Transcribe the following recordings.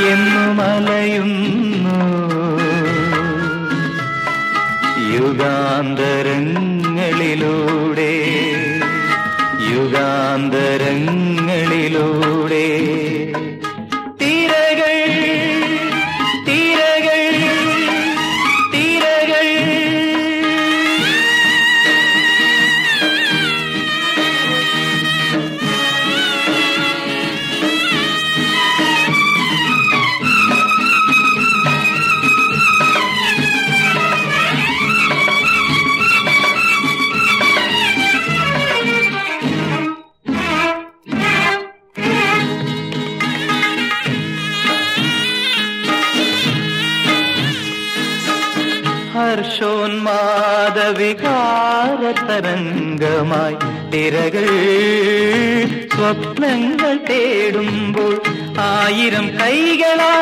എന്നും അലയുന്നു യുഗാന്തരങ്ങളിലൂടെ യുഗാന്തരങ്ങളിലൂടെ തിരകൾ തിരകൾ തിരകൾ ഹർഷോന്മാദവികാരതരംഗമായി തിരകൾ സ്വപ്നങ്ങൾ തേടുമ്പോൾ ആയിരം കൈകളാ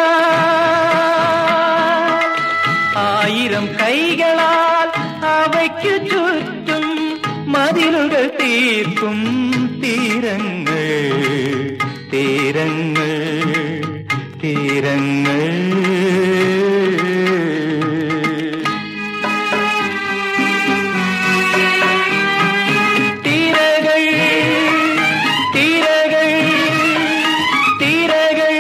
ആയിരം കൈകളാൽ അവയ്ക്കു ചുറ്റും മതിലുകൾ തീർക്കും തീരങ്ങൾ തീരങ്ങൾ തീരങ്ങൾ തിരകൾ തിരകൾ തിരകൾ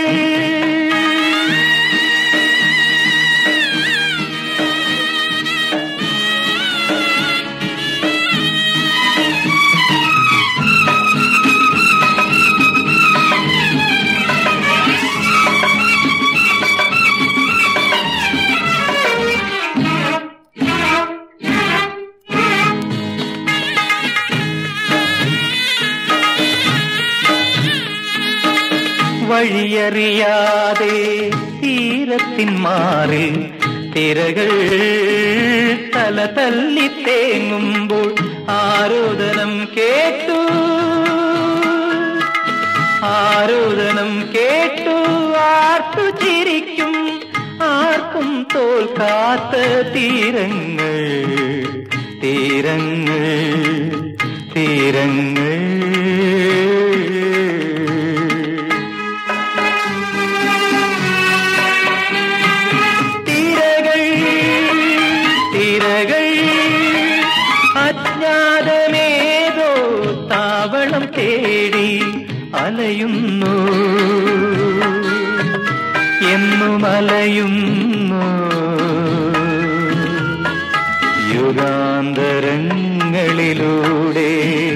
വഴിയറിയാതെ തീരത്തിൻ മാറിൽ തിരകൾ തല തല്ലി തേങ്ങുമ്പോൾ ആരോദനം കേട്ടു ആരോദനം കേട്ടു ആർത്തു ചിരിക്കും ആർക്കും തോൽക്കാത്ത തീരങ്ങൾ തീരങ്ങൾ തീരങ്ങൾ തിരകൾ തിരകൾ അജ്ഞാതമേതോ താവളം തേടി അലയുന്നു എന്നും അലയുന്നു യുഗാന്തരങ്ങളിലൂടെ